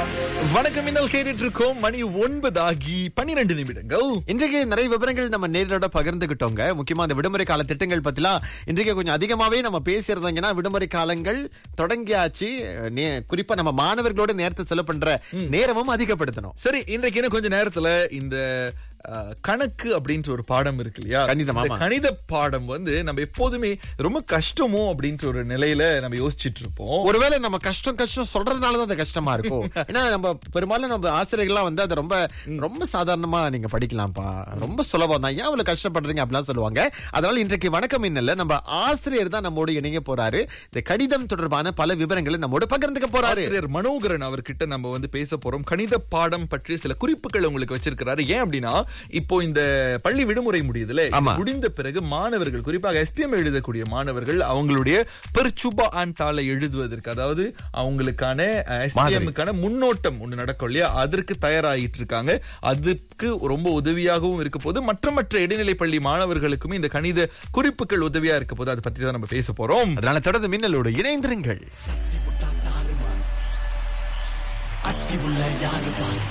வணக்கம் மின்னல் கேட்டுட்டு இருக்கோம் மணி ஒன்பது ஆகி பன்னிரண்டு நிமிடங்கள் இன்றைக்கு நிறைய விவரங்கள் நம்ம நேரோட பகிர்ந்துகிட்டோங்க முக்கியமா அந்த விடுமுறை கால திட்டங்கள் பத்திலாம் இன்றைக்கு கொஞ்சம் அதிகமாவே நம்ம பேசியிருந்தோங்கன்னா விடுமுறை காலங்கள் தொடங்கியாச்சு நே- குறிப்பா நம்ம மாணவர்களோட நேரத்தை செலவு பண்ற நேரமும் அதிகப்படுத்தணும் சரி இன்றைக்கு இன்னும் கொஞ்ச நேரத்துல இந்த அஹ், கணக்கு அப்படின்ற ஒரு பாடம் இருக்கு இல்லையா கணிதம், இந்த ஆமா. கணித பாடம் வந்து நம்ம எப்போதுமே ரொம்ப கஷ்டமோ அப்படின்ற ஒரு நிலையில நம்ம யோசிச்சுட்டு இருப்போம் ஒருவேளை நம்ம கஷ்டம் கஷ்டம் சொல்றதுனாலதான் அது கஷ்டமா இருக்கும் ஏன்னா நம்ம பெரும்பாலும் நம்ம ஆசிரியர்கள்லாம் வந்து அதை ரொம்ப ரொம்ப சாதாரணமா நீங்க படிக்கலாம்ப்பா ரொம்ப சுலபம் தான் ஏன் அவ்வளவு கஷ்டப்படுறீங்க அப்படிலாம் சொல்லுவாங்க அதனால இன்றைக்கு வணக்கம் இன்னல்ல நம்ம ஆசிரியர் தான் நம்மோடு இணைய போறாரு இந்த கடிதம் தொடர்பான பல விவரங்களை நம்மோடு பகிர்ந்துக்க போறாரு ஆசிரியர் மனோகரன் அவர்கிட்ட நம்ம வந்து பேச போறோம் கணித பாடம் பற்றி சில குறிப்புகள் உங்களுக்கு வச்சிருக்கிறாரு ஏன் அப்படின்னா இப்போ இந்த பள்ளி விடுமுறை முடியுதுல இது ஆமா. முடிந்த பிறகு மாணவர்கள் குறிப்பாக எஸ்பிஎம் எழுதக்கூடிய மாணவர்கள் அவங்களுடைய பெருச்சுபா ஆன் தாளை எழுதுவதற்கு அதாவது அவங்களுக்கான எஸ்பிஎம்க்கான முன்னோட்டம் ஒண்ணு நடக்கும் இல்லையா அதற்கு தயாராகிட்டு இருக்காங்க அதுக்கு ரொம்ப உதவியாகவும் இருக்க போது மற்ற மற்ற இடைநிலை பள்ளி மாணவர்களுக்குமே இந்த கணித குறிப்புகள் உதவியா இருக்க போது அதை பற்றி தான் நம்ம பேச போறோம் அதனால தொடர்ந்து மின்னலோடு இணைந்திருங்கள் அட்டி உள்ள யாரு பார்